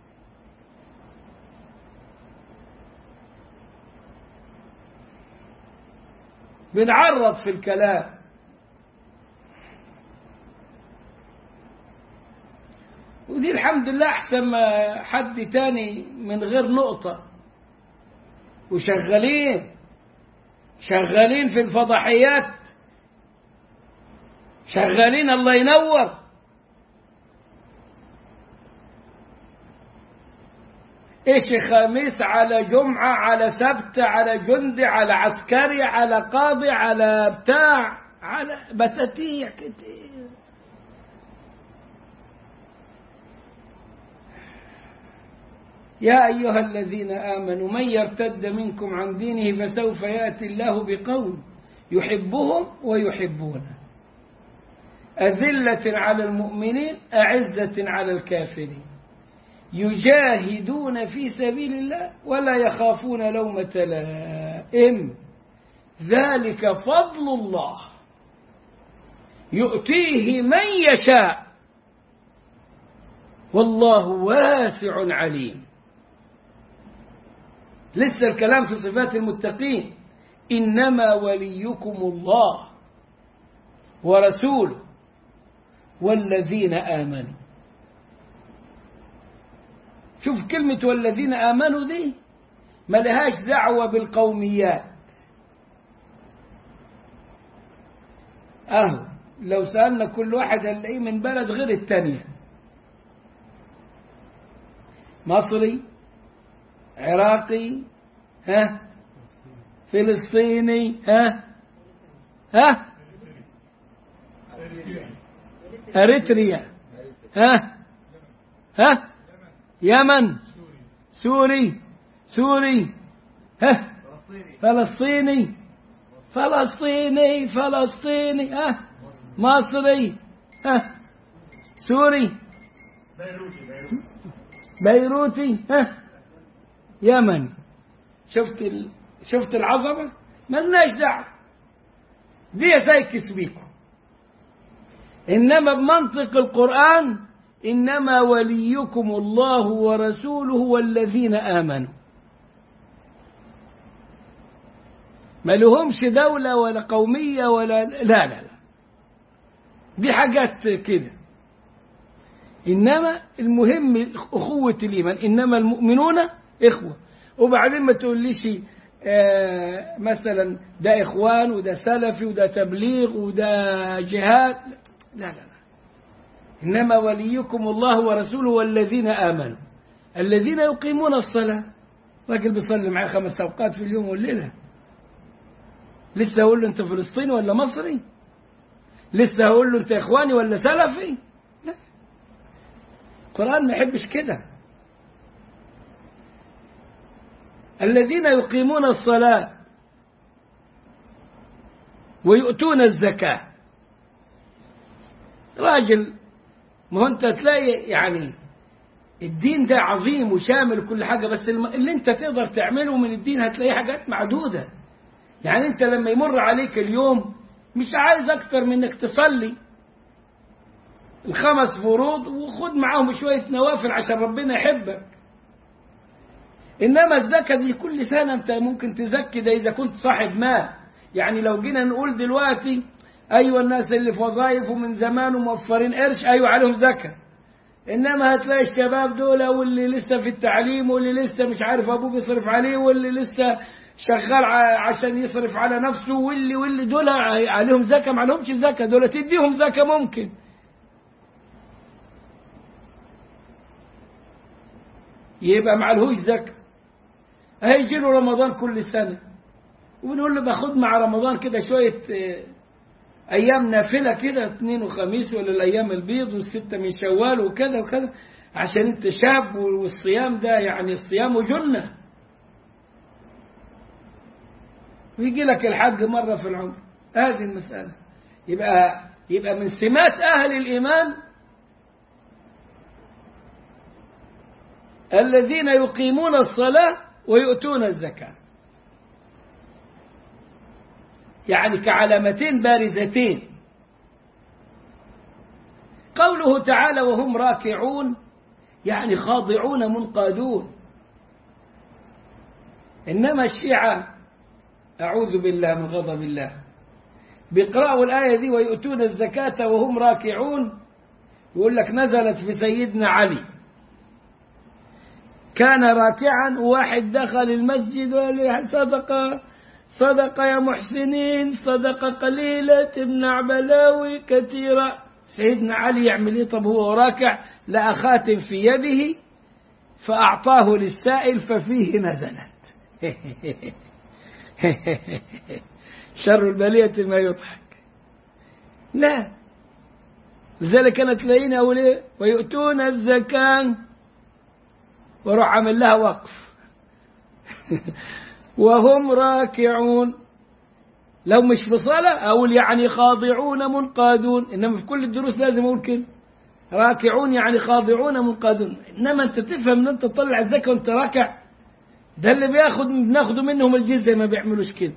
بنعرض في الكلام ودي الحمد لله احسن ما حد تاني من غير نقطة وشغالين شغالين في الفضحيات شغالين الله ينور ايش خميس على جمعة على سبت على جندي على عسكري على قاضي على بتاع على بتاتيع كتير يا أيها الذين آمنوا من يرتد منكم عن دينه فسوف يأتي الله بقوم يحبهم ويحبونه أذلة على المؤمنين أعزة على الكافرين يجاهدون في سبيل الله ولا يخافون لومة لائم ذلك فضل الله يؤتيه من يشاء والله واسع عليم لسه الكلام في صفات المتقين إنما وليكم الله ورسوله والذين آمنوا شوف كلمة والذين آمنوا دي ما لهاش دعوة بالقوميات أهو لو سألنا كل واحد هنلاقيه من بلد غير التانية مصري عراقي ها فلسطيني ها ها أريتريا ها ها يمن سوري سوري ها فلسطيني فلسطيني فلسطيني ها مصري ها سوري بيروتي ها يمن شفت ال... شفت العظمه ملناش دعوه دي زي بيكم انما بمنطق القران انما وليكم الله ورسوله والذين امنوا ما لهمش دولة ولا قومية ولا لا لا لا دي حاجات كده إنما المهم أخوة الإيمان إنما المؤمنون إخوة وبعدين ما تقوليش آه مثلا ده إخوان وده سلفي وده تبليغ وده جهاد لا لا لا إنما وليكم الله ورسوله والذين آمنوا الذين يقيمون الصلاة راجل بيصلي معاه خمس أوقات في اليوم والليلة لسه أقول له أنت فلسطيني ولا مصري لسه أقول له أنت إخواني ولا سلفي لا القرآن ما يحبش كده الذين يقيمون الصلاة ويؤتون الزكاة راجل ما هو انت تلاقي يعني الدين ده عظيم وشامل كل حاجة بس اللي انت تقدر تعمله من الدين هتلاقي حاجات معدودة يعني انت لما يمر عليك اليوم مش عايز اكتر من انك تصلي الخمس فروض وخد معاهم شوية نوافل عشان ربنا يحبك إنما الزكاة دي كل سنة أنت ممكن تزكي ده إذا كنت صاحب مال يعني لو جينا نقول دلوقتي أيوة الناس اللي في وظائف ومن زمان وموفرين قرش أيوة عليهم زكاة إنما هتلاقي الشباب دول واللي لسه في التعليم واللي لسه مش عارف أبوه بيصرف عليه واللي لسه شغال عشان يصرف على نفسه واللي واللي دول عليهم زكاة ما عليهمش زكاة دول تديهم زكاة ممكن يبقى معلهوش زكاة هيجي له رمضان كل سنة ونقول له باخد مع رمضان كده شوية أيام نافلة كده اثنين وخميس ولا الأيام البيض والستة من شوال وكذا وكذا عشان أنت شاب والصيام ده يعني الصيام جنة ويجي لك الحج مرة في العمر هذه المسألة يبقى يبقى من سمات أهل الإيمان الذين يقيمون الصلاة ويؤتون الزكاة يعني كعلامتين بارزتين قوله تعالى وهم راكعون يعني خاضعون منقادون إنما الشيعة أعوذ بالله من غضب الله بيقرأوا الآية دي ويؤتون الزكاة وهم راكعون يقول لك نزلت في سيدنا علي كان راكعا وواحد دخل المسجد وقال صدق صدق يا محسنين صدق قليلة امنع بلاوي كثيرة سيدنا علي يعمل ايه طب هو راكع لقى خاتم في يده فأعطاه للسائل ففيه نزلت شر البلية ما يضحك لا لذلك كانت تلاقينا أقول إيه ويؤتون الزكاة وروح عامل لها وقف وهم راكعون لو مش في صلاة أقول يعني خاضعون منقادون إنما في كل الدروس لازم أقول كده راكعون يعني خاضعون منقادون إنما أنت تفهم إن أنت تطلع الزكاة وأنت راكع ده اللي بياخد بناخده منهم الجزء ما بيعملوش كده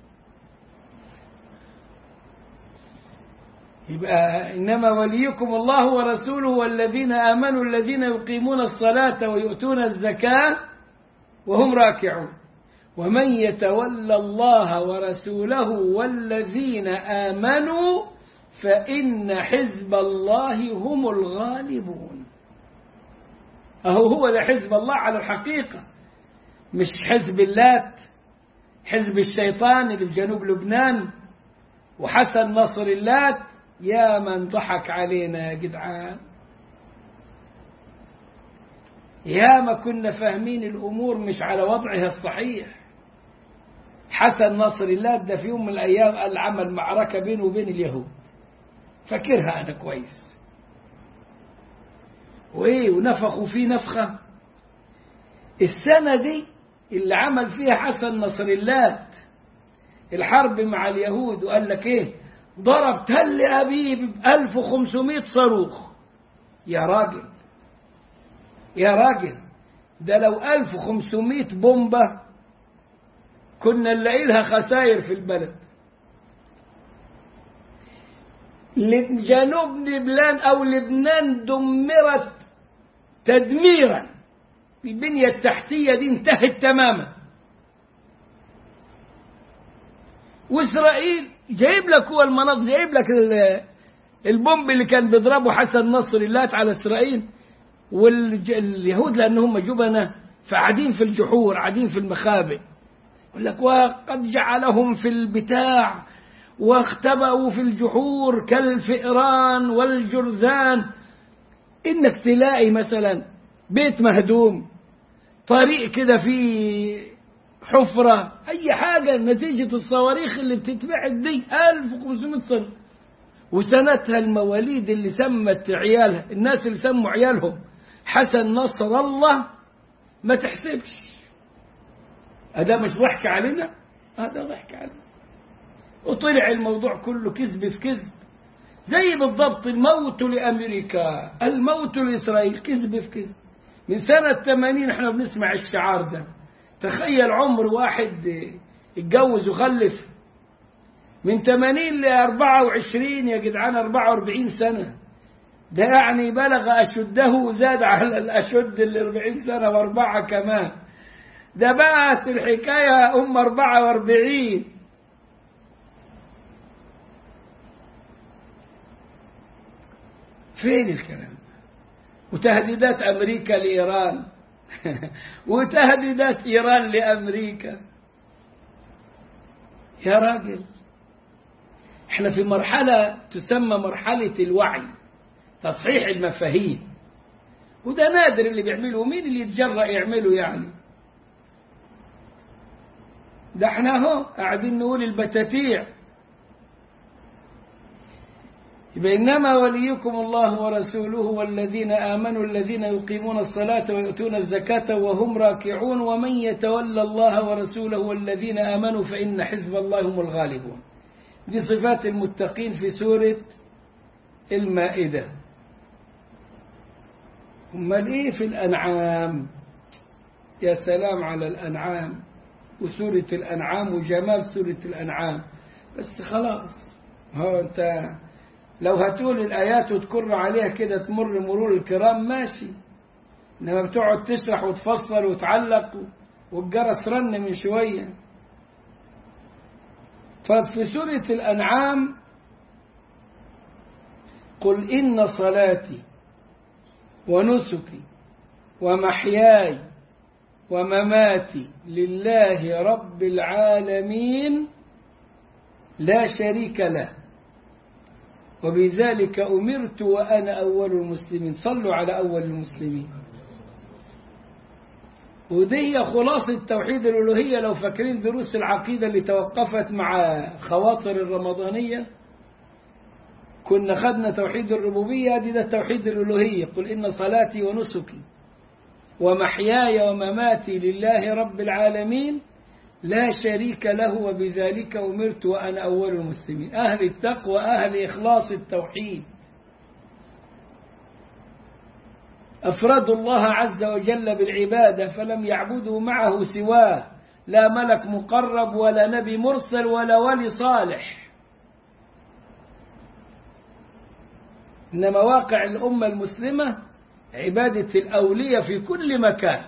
يبقى إنما وليكم الله ورسوله والذين آمنوا الذين يقيمون الصلاة ويؤتون الزكاة وهم راكعون ومن يتولى الله ورسوله والذين آمنوا فإن حزب الله هم الغالبون أهو هو ده حزب الله على الحقيقة مش حزب اللات حزب الشيطان اللي في جنوب لبنان وحسن نصر اللات يا من ضحك علينا يا جدعان يا ما كنا فاهمين الأمور مش على وضعها الصحيح حسن نصر الله ده في يوم من الأيام قال عمل معركة بينه وبين اليهود فاكرها أنا كويس وإيه ونفخوا فيه نفخة السنة دي اللي عمل فيها حسن نصر الله الحرب مع اليهود وقال لك إيه ضرب تل أبيب ب 1500 صاروخ يا راجل يا راجل ده لو 1500 بومبة كنا نلاقي لها خسائر في البلد جنوب لبنان أو لبنان دمرت تدميرا البنية التحتية دي انتهت تماما وإسرائيل جايب لك هو المناطق جايب لك البومب اللي كان بيضربه حسن نصر اللات على إسرائيل واليهود لأنهم جبنة فقاعدين في الجحور قاعدين في المخابئ يقول لك وقد جعلهم في البتاع واختبأوا في الجحور كالفئران والجرذان إنك تلاقي مثلا بيت مهدوم طريق كده فيه حفرة أي حاجة نتيجة الصواريخ اللي بتتبعت دي 1500 سنة وسنتها المواليد اللي سمت عيالها الناس اللي سموا عيالهم حسن نصر الله ما تحسبش هذا مش ضحك علينا هذا ضحك علينا وطلع الموضوع كله كذب في كذب زي بالضبط الموت لأمريكا الموت لإسرائيل كذب في كذب من سنة 80 احنا بنسمع الشعار ده تخيل عمر واحد اتجوز وخلف من 80 ل 24 يا جدعان 44 سنة ده يعني بلغ أشده وزاد على الأشد ال 40 سنة وأربعة كمان ده بقت الحكاية أم 44 فين الكلام وتهديدات أمريكا لإيران وتهديدات إيران لأمريكا يا راجل احنا في مرحلة تسمى مرحلة الوعي تصحيح المفاهيم وده نادر اللي بيعمله مين اللي يتجرأ يعمله يعني ده احنا اهو قاعدين نقول البتاتيع إنما وليكم الله ورسوله والذين آمنوا الذين يقيمون الصلاة ويؤتون الزكاة وهم راكعون ومن يتولى الله ورسوله والذين آمنوا فإن حزب الله هم الغالبون دي صفات المتقين في سورة المائدة أمال إيه في الأنعام يا سلام على الأنعام وسورة الأنعام وجمال سورة الأنعام بس خلاص هو أنت لو هتقول الآيات وتكر عليها كده تمر مرور الكرام ماشي إنما بتقعد تشرح وتفصل وتعلق والجرس رن من شوية ففي سورة الأنعام قل إن صلاتي ونسكي ومحياي ومماتي لله رب العالمين لا شريك له وبذلك أمرت وأنا أول المسلمين صلوا على أول المسلمين ودي هي خلاصة توحيد الألوهية لو فاكرين دروس العقيدة اللي توقفت مع خواطر الرمضانية كنا خدنا توحيد الربوبية دي ده توحيد الألوهية قل إن صلاتي ونسكي ومحياي ومماتي لله رب العالمين لا شريك له وبذلك أمرت وأنا أول المسلمين أهل التقوى أهل إخلاص التوحيد أفردوا الله عز وجل بالعبادة فلم يعبدوا معه سواه لا ملك مقرب ولا نبي مرسل ولا ولي صالح إن مواقع الأمة المسلمة عبادة الأولية في كل مكان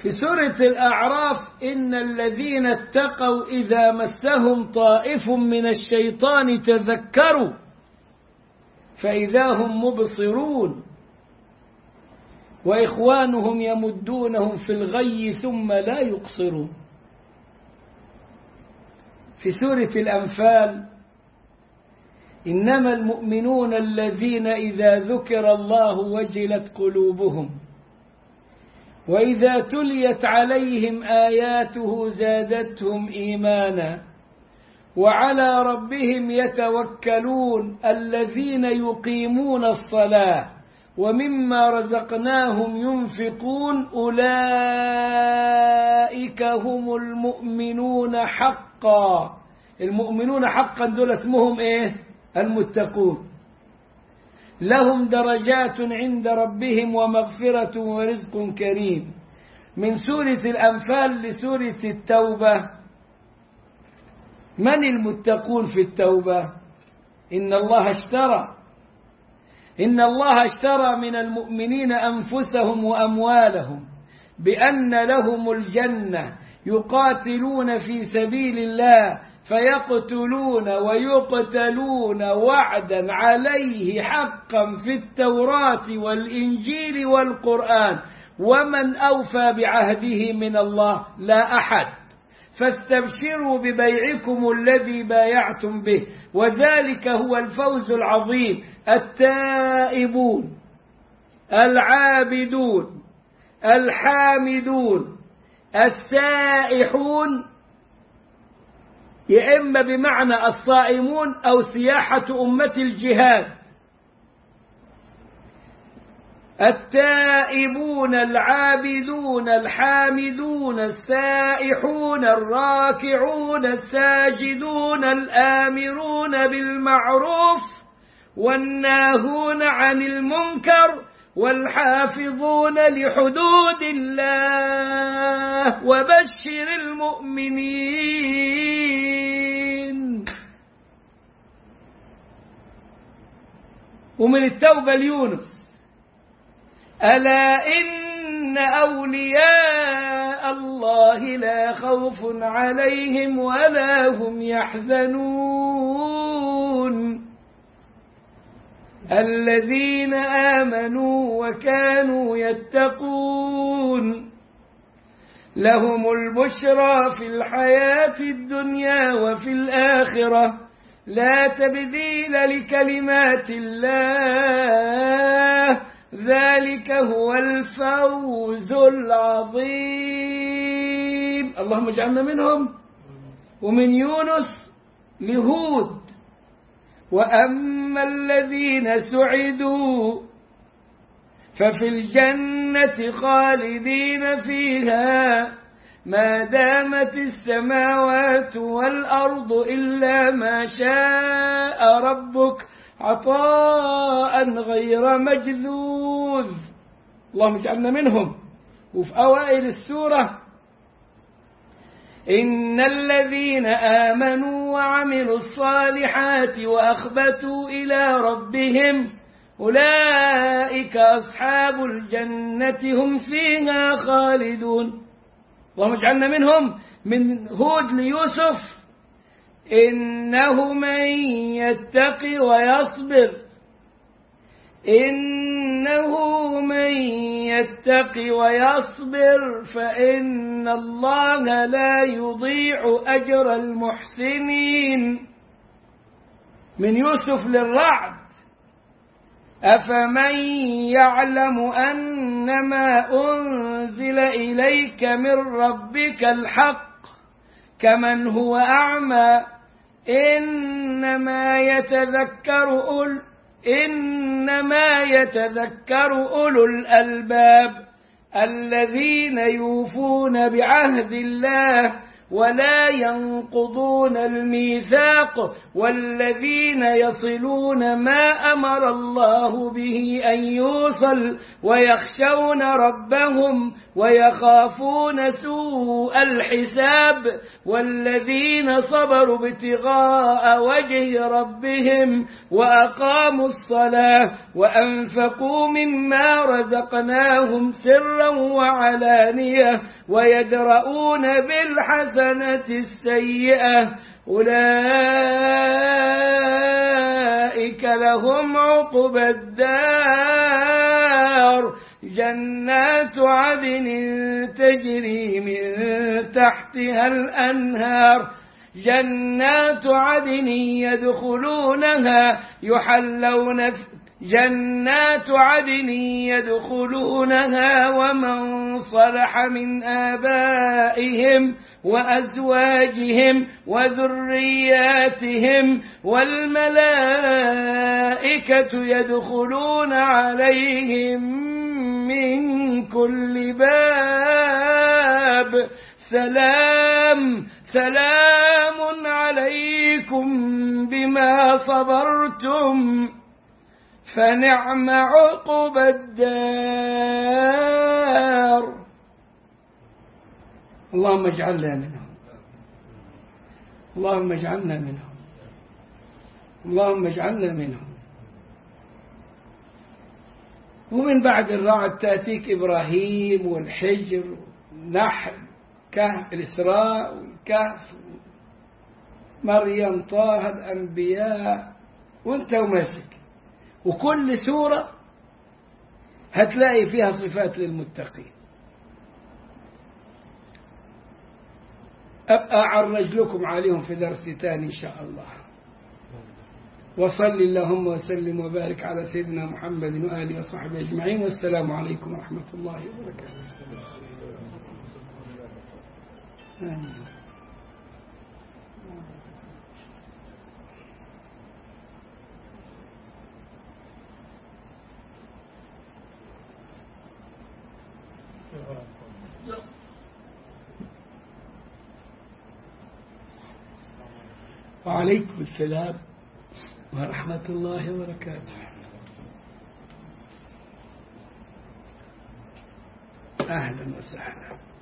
في سورة الأعراف إن الذين اتقوا إذا مسهم طائف من الشيطان تذكروا فإذا هم مبصرون وإخوانهم يمدونهم في الغي ثم لا يقصرون في سورة الأنفال إنما المؤمنون الذين إذا ذكر الله وجلت قلوبهم وإذا تليت عليهم آياته زادتهم إيمانا وعلى ربهم يتوكلون الذين يقيمون الصلاة ومما رزقناهم ينفقون أولئك هم المؤمنون حقا المؤمنون حقا دول اسمهم ايه المتقون لهم درجات عند ربهم ومغفرة ورزق كريم من سورة الأنفال لسورة التوبة من المتقون في التوبة إن الله اشترى إن الله اشترى من المؤمنين أنفسهم وأموالهم بأن لهم الجنة يقاتلون في سبيل الله فيقتلون ويقتلون وعدا عليه حقا في التوراة والإنجيل والقرآن ومن أوفى بعهده من الله لا أحد فاستبشروا ببيعكم الذي بايعتم به وذلك هو الفوز العظيم التائبون العابدون الحامدون السائحون يا إما بمعنى الصائمون أو سياحة أمة الجهاد التائبون العابدون الحامدون السائحون الراكعون الساجدون الآمرون بالمعروف والناهون عن المنكر والحافظون لحدود الله وبشر المؤمنين ومن التوبة ليونس ألا إن أولياء الله لا خوف عليهم ولا هم يحزنون الذين آمنوا وكانوا يتقون لهم البشرى في الحياة الدنيا وفي الآخرة لا تبديل لكلمات الله ذلك هو الفوز العظيم اللهم اجعلنا منهم ومن يونس لهود وأما الذين سعدوا ففي الجنة خالدين فيها ما دامت السماوات والأرض إلا ما شاء ربك عطاء غير مجذوذ اللهم اجعلنا منهم وفي أوائل السورة إن الذين آمنوا وعملوا الصالحات وأخبتوا إلى ربهم أولئك أصحاب الجنة هم فيها خالدون اللهم اجعلنا منهم من هود ليوسف إنه من يتقي ويصبر إنه من يتقي ويصبر فإن الله لا يضيع أجر المحسنين من يوسف للرعد أفمن يعلم أنما أنزل إليك من ربك الحق كمن هو أعمى إنما يتذكر أول إنما يتذكر أولو الألباب الذين يوفون بعهد الله ولا ينقضون الميثاق والذين يصلون ما أمر الله به أن يوصل ويخشون ربهم ويخافون سوء الحساب والذين صبروا ابتغاء وجه ربهم وأقاموا الصلاة وأنفقوا مما رزقناهم سرا وعلانية ويدرؤون بالحسنة السيئة أولئك لهم عقبى الدار جنات عدن تجري من تحتها الأنهار جنات عدن يدخلونها يحلون جنات عدن يدخلونها ومن صلح من آبائهم وأزواجهم وذرياتهم والملائكة يدخلون عليهم من كل باب سلام سلام عليكم بما صبرتم فنعم عقب الدار اللهم اجعلنا منهم اللهم اجعلنا منهم اللهم اجعلنا منهم ومن بعد الرعد تأتيك إبراهيم والحجر والنحل كهف الإسراء والكهف مريم طه الأنبياء وانت وماسك وكل سورة هتلاقي فيها صفات للمتقين أبقى أعرج لكم عليهم في درس تاني إن شاء الله وصل اللهم وسلم وبارك على سيدنا محمد وآله وصحبه أجمعين والسلام عليكم ورحمة الله وبركاته آمين وعليكم السلام ورحمة الله وبركاته أهلا وسهلا